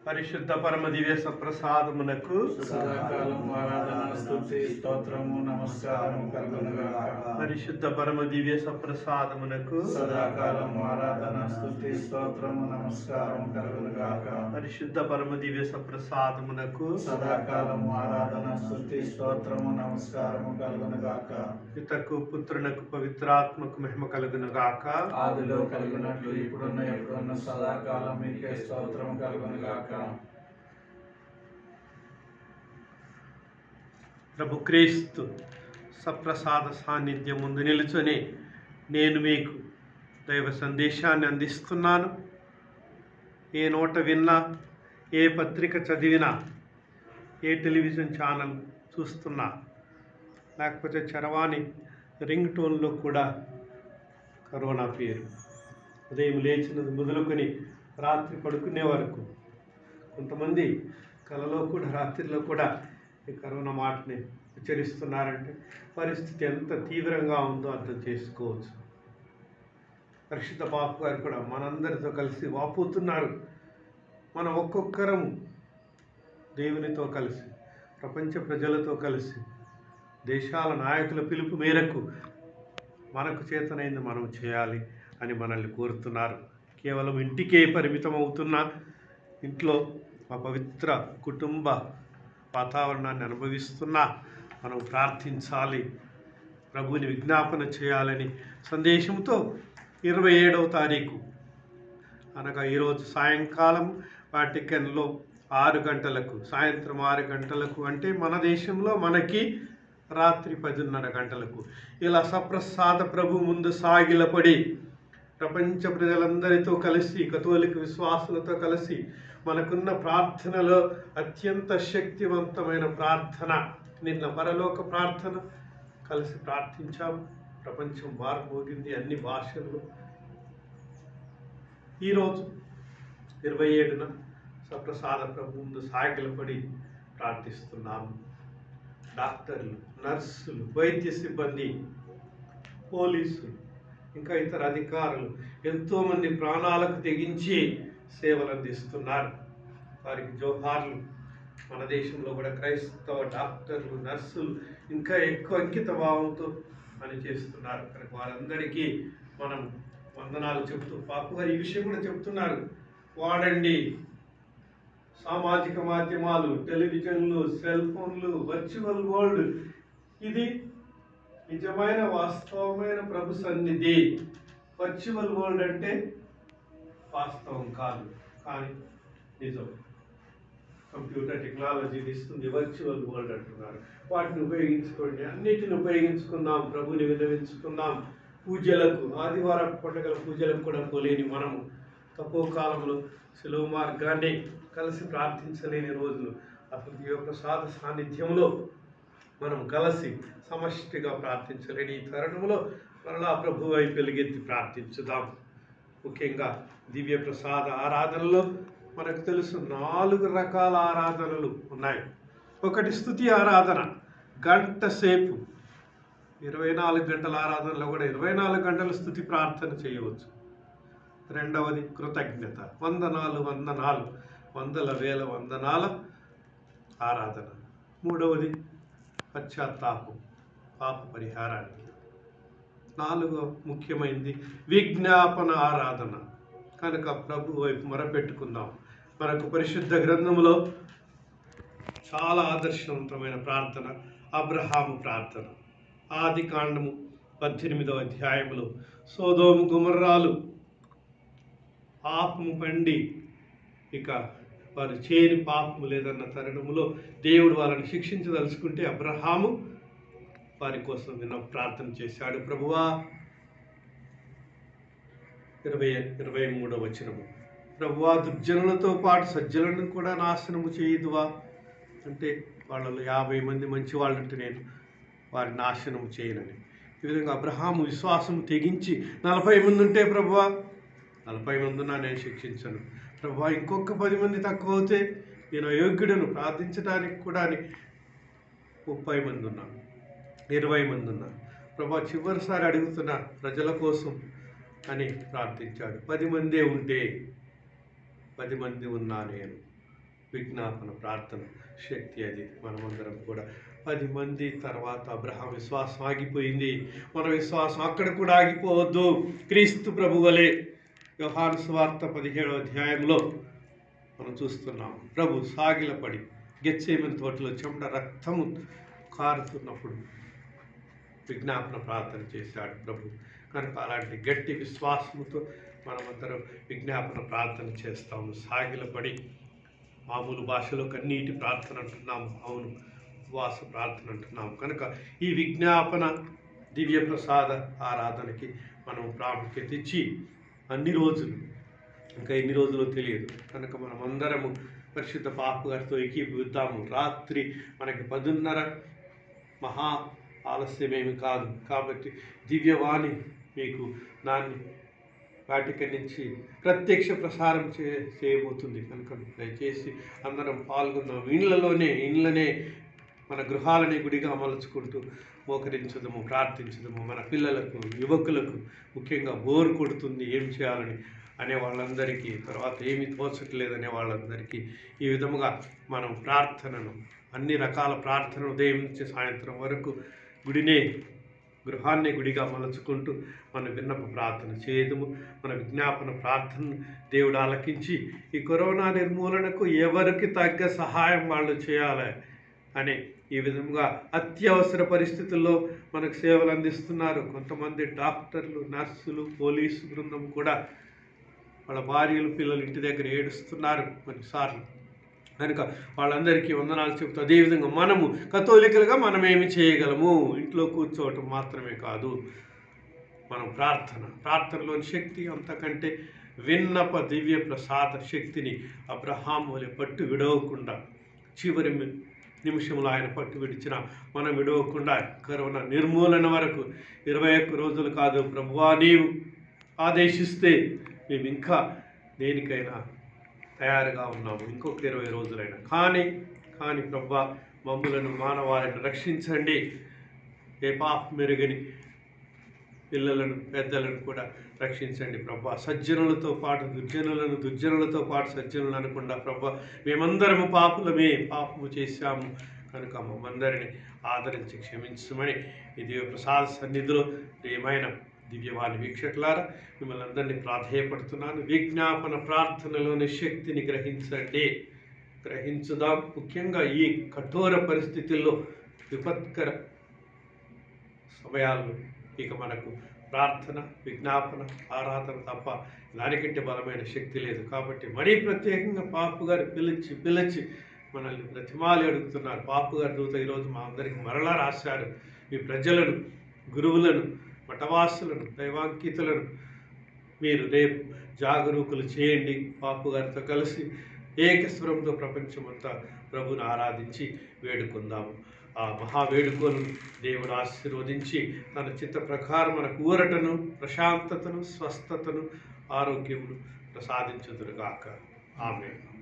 పరిశుద్ధ పరమ దివ్య సప్రసాదమునకు సదాకాలం ఆరాధన స్తుతి స్తోత్రము నమస్కారం కలుగునుగాక పరిశుద్ధ పరమ దివ్య సప్రసాదమునకు సదాకాలం ఆరాధన స్తుతి స్తోత్రము నమస్కారం కలుగునుగాక పరిశుద్ధ పరమ దివ్య సప్రసాదమునకు సదాకాలం ఆరాధన స్తుతి స్తోత్రము నమస్కారము కలుగునుగాక పితకు పుత్రునకు పవిత్రాత్మకు మహిమ కలుగును గాక ఆదిలో కలిగినట్లు ఇప్పుడున్న ఎప్పుడున్న సదాకాలం మీకే స్తోత్రం కలుగునుగాక ప్రభు క్రీస్తు సప్రసాద సాన్నిధ్యం ముందు నిలుచొని నేను మీకు దైవ సందేశాన్ని అందిస్తున్నాను ఏ నోట విన్నా ఏ పత్రిక చదివినా ఏ టెలివిజన్ ఛానల్ చూస్తున్నా లేకపోతే చరవాణి రింగ్ టోన్లో కూడా కరోనా పేరు ఉదయం లేచినది మొదలుకొని రాత్రి పడుకునే వరకు కొంతమంది కలలో కూడా రాత్రిలో కూడా ఈ కరోనా మాటని ఉచ్చరిస్తున్నారంటే పరిస్థితి ఎంత తీవ్రంగా ఉందో అర్థం చేసుకోవచ్చు పరిశుద్ధ బాపు గారు కూడా మనందరితో కలిసి వాపోతున్నారు మనం ఒక్కొక్కరం దేవునితో కలిసి ప్రపంచ ప్రజలతో కలిసి దేశాల నాయకుల పిలుపు మేరకు మనకు చేతనైంది మనం చేయాలి అని మనల్ని కోరుతున్నారు కేవలం ఇంటికే పరిమితం అవుతున్నా ఇంట్లో మా పవిత్ర కుటుంబ వాతావరణాన్ని అనుభవిస్తున్నా మనం ప్రార్థించాలి ప్రభువుని విజ్ఞాపన చేయాలని సందేశంతో ఇరవై ఏడవ తారీఖు అనగా ఈరోజు సాయంకాలం వాటికన్లో ఆరు గంటలకు సాయంత్రం ఆరు గంటలకు అంటే మన దేశంలో మనకి రాత్రి పదిన్నర గంటలకు ఇలా సప్రసాద ప్రభు ముందు సాగిలపడి ప్రపంచ ప్రజలందరితో కలిసి కథోలిక విశ్వాసులతో కలిసి మనకున్న ప్రార్థనలో అత్యంత శక్తివంతమైన ప్రార్థన నిన్న పరలోక ప్రార్థన కలిసి ప్రార్థించాం ప్రపంచం మారుమోగింది అన్ని భాషల్లో ఈరోజు ఇరవై ఏడున సప్రసాద ప్రభు ముందు సాగిలపడి ప్రార్థిస్తున్నాము డాక్టర్లు నర్సులు వైద్య సిబ్బంది పోలీసులు ఇంకా ఇతర అధికారులు ఎంతోమంది ప్రాణాలకు తెగించి సేవలు అందిస్తున్నారు వారికి జోహార్లు మన దేశంలో కూడా క్రైస్తవ డాక్టర్లు నర్సులు ఇంకా ఎక్కువ అంకిత భావంతో పనిచేస్తున్నారు కనుక వారందరికీ మనం వందనాలు చెప్తూ పాపు గారు ఈ విషయం కూడా చెప్తున్నారు వాడండి సామాజిక మాధ్యమాలు టెలివిజన్లు సెల్ ఫోన్లు వర్చువల్ వరల్డ్ ఇది నిజమైన వాస్తవమైన ప్రభు సన్నిధి వర్చువల్ వరల్డ్ అంటే వాస్తవం కాదు కానీ నిజం కంప్యూటర్ టెక్నాలజీ ఇస్తుంది వర్చువల్ వరల్డ్ అంటున్నారు వాటిని ఉపయోగించుకోండి అన్నిటిని ఉపయోగించుకుందాం ప్రభుని వినవించుకుందాం పూజలకు ఆదివారం పండుగల పూజలకు కూడా పోలేని మనము తక్కువ కాలంలో సెలవు మార్గాన్ని కలిసి ప్రార్థించలేని రోజులు అసలు ఈ యొక్క సాధ సాన్నిధ్యంలో మనం కలిసి సమష్టిగా ప్రార్థించలేని ఈ తరుణంలో మరలా ప్రభు వైపు వెలుగెత్తి ప్రార్థించుదాం ముఖ్యంగా దివ్య ప్రసాద ఆరాధనలో మనకు తెలుసు నాలుగు రకాల ఆరాధనలు ఉన్నాయి ఒకటి స్థుతి ఆరాధన గంట సేపు ఇరవై నాలుగు గంటల ఆరాధనలో కూడా ఇరవై నాలుగు గంటల స్థుతి ప్రార్థన చేయవచ్చు రెండవది కృతజ్ఞత వందనాలు వందనాలు వందల వేల వందనాల ఆరాధన మూడవది పశ్చాత్తాపం పాప పరిహారానికి నాలుగో ముఖ్యమైనది విజ్ఞాపన ఆరాధన కనుక ప్రభు వైపు మొరపెట్టుకుందాం మనకు పరిశుద్ధ గ్రంథంలో చాలా ఆదర్శవంతమైన ప్రార్థన అబ్రహాము ప్రార్థన ఆది కాండము పద్దెనిమిదవ అధ్యాయంలో సోదోము గుమర్రాలు పాపము పండి ఇక వారు చేయని పాపము లేదన్న తరుణములో దేవుడు వాళ్ళని శిక్షించదలుచుకుంటే అబ్రహాము వారి కోసం విన్న ప్రార్థన చేశాడు ప్రభువా ఇరవై ఇరవై మూడవ వచనము ప్రభువా దుర్జనులతో పాటు సజ్జలను కూడా నాశనము చేయదువా అంటే వాళ్ళలో యాభై మంది మంచి వాళ్ళు ఉంటే నేను వారి నాశనం చేయనని ఈ విధంగా అబ్రహాము విశ్వాసం తెగించి నలభై మంది ఉంటే ప్రభువా నలభై మంది ఉన్నా నేను శిక్షించను ప్రభువా ఇంకొక పది మంది తక్కువ అవుతే నేను అయోగ్యుడను ప్రార్థించడానికి కూడా అని ముప్పై మంది ఉన్నాను ఇరవై మంది ఉన్నారు ప్రభా చివరిసారి అడుగుతున్న ప్రజల కోసం అని ప్రార్థించాడు పది మందే ఉంటే పది మంది ఉన్నా నేను విజ్ఞాపన ప్రార్థన శక్తి అది మనమందరం కూడా పది మంది తర్వాత అబ్రహాం విశ్వాసం ఆగిపోయింది మన విశ్వాసం అక్కడ కూడా ఆగిపోవద్దు క్రీస్తు ప్రభు వలె యోహాను సువార్త పదిహేడవ అధ్యాయంలో మనం చూస్తున్నాం ప్రభు సాగిలపడి గెచ్చేమని తోటలో చెమట రక్తము కారుతున్నప్పుడు విజ్ఞాపన ప్రార్థన చేశాడు ప్రభు కనుక అలాంటి గట్టి విశ్వాసముతో మనమందరం విజ్ఞాపన ప్రార్థన చేస్తాము సాగిలపడి మామూలు భాషలో కన్నీటి ప్రార్థన అంటున్నాము అవును ఉపవాస ప్రార్థన అంటున్నాము కనుక ఈ విజ్ఞాపన దివ్య ప్రసాద ఆరాధనకి మనం ప్రాముఖ్యత ఇచ్చి అన్ని రోజులు ఇంకా ఎన్ని రోజులో తెలియదు కనుక మనం అందరము పరిశుద్ధ పాప గారితో ఏకీభవిద్దాము రాత్రి మనకి పదున్నర మహా ఆలస్యమేమి కాదు కాబట్టి దివ్యవాణి మీకు దాన్ని వాటిక నుంచి ప్రత్యక్ష ప్రసారం చే చేయబోతుంది కనుక దయచేసి అందరం పాల్గొన్నాం ఇండ్లలోనే ఇండ్లనే మన గృహాలని గుడిగా మలుచుకుంటూ మోకరించదము ప్రార్థించదము మన పిల్లలకు యువకులకు ముఖ్యంగా బోర్ కొడుతుంది ఏం చేయాలని అనే వాళ్ళందరికీ తర్వాత ఏమి తోచట్లేదనే వాళ్ళందరికీ ఈ విధముగా మనం ప్రార్థనను అన్ని రకాల ప్రార్థన ఉదయం నుంచి సాయంత్రం వరకు గుడినే గృహాన్ని గుడిగా మలుచుకుంటూ మన విన్నప ప్రార్థన చేయదము మన విజ్ఞాపన ప్రార్థన దేవుడు ఆలకించి ఈ కరోనా నిర్మూలనకు ఎవరికి తగ్గ సహాయం వాళ్ళు చేయాలి అనే ఈ విధంగా అత్యవసర పరిస్థితుల్లో మనకు సేవలు అందిస్తున్నారు కొంతమంది డాక్టర్లు నర్సులు పోలీసు బృందం కూడా వాళ్ళ భార్యలు పిల్లలు ఇంటి దగ్గర ఏడుస్తున్నారు కొన్నిసార్లు కనుక వాళ్ళందరికీ వందనాలు చెబుతూ అదేవిధంగా మనము కథోలికలుగా మనం ఏమి చేయగలము ఇంట్లో కూర్చోవటం మాత్రమే కాదు మనం ప్రార్థన ప్రార్థనలోని శక్తి అంతకంటే విన్నప దివ్య ప్రసాద శక్తిని అబ్రహాం వలె పట్టు విడవకుండా చివరి మి- నిమిషంలో ఆయన పట్టు విడిచిన మనం విడవకుండా కరోనా నిర్మూలన వరకు ఇరవై ఒక్క రోజులు కాదు ప్రభువా నీవు ఆదేశిస్తే మేము ఇంకా దేనికైనా తయారుగా ఉన్నాము ఇంకొక ఇరవై రోజులైనా కానీ కానీ ప్రభా మమ్ములను మానవాళిని రక్షించండి ఏ పాప మెరుగని పిల్లలను పెద్దలను కూడా రక్షించండి ప్రభా సజ్జనులతో పాటు దుర్జనులను దుర్జనులతో పాటు సజ్జనులు అనకుండా ప్రభా మేమందరము పాపులమే పాపము చేశాము కనుక మమ్మందరిని ఆదరించి క్షమించమని ఈ దివ్య ప్రసాద సన్నిధిలో ప్రియమైన దివ్యవాణి వీక్షకులారా మిమ్మల్ని అందరినీ ప్రాధేయపడుతున్నాను విజ్ఞాపన ప్రార్థనలోని శక్తిని గ్రహించండి గ్రహించుదాం ముఖ్యంగా ఈ కఠోర పరిస్థితుల్లో విపత్కర సమయాల్లో ఇక మనకు ప్రార్థన విజ్ఞాపన ఆరాధన తప్ప దానికంటే బలమైన శక్తి లేదు కాబట్టి మరీ ప్రత్యేకంగా పాపు గారు పిలిచి పిలిచి మనల్ని ప్రతిమాలి అడుగుతున్నారు పాపు గారి దూత ఈరోజు మా అందరికి మరలా రాశారు మీ ప్రజలను గురువులను మఠవాసులను దైవాంకితులను మీరు రేపు జాగరూకులు చేయండి పాపు గారితో కలిసి ఏకస్వరంతో ప్రపంచమంతా ప్రభుని ఆరాధించి వేడుకుందాము ఆ మహా వేడుకను దేవుడు ఆశీర్వదించి తన చిత్త ప్రకారం మనకు ఊరటను ప్రశాంతతను స్వస్థతను ఆరోగ్యమును ప్రసాదించుదురుగాక ఆమె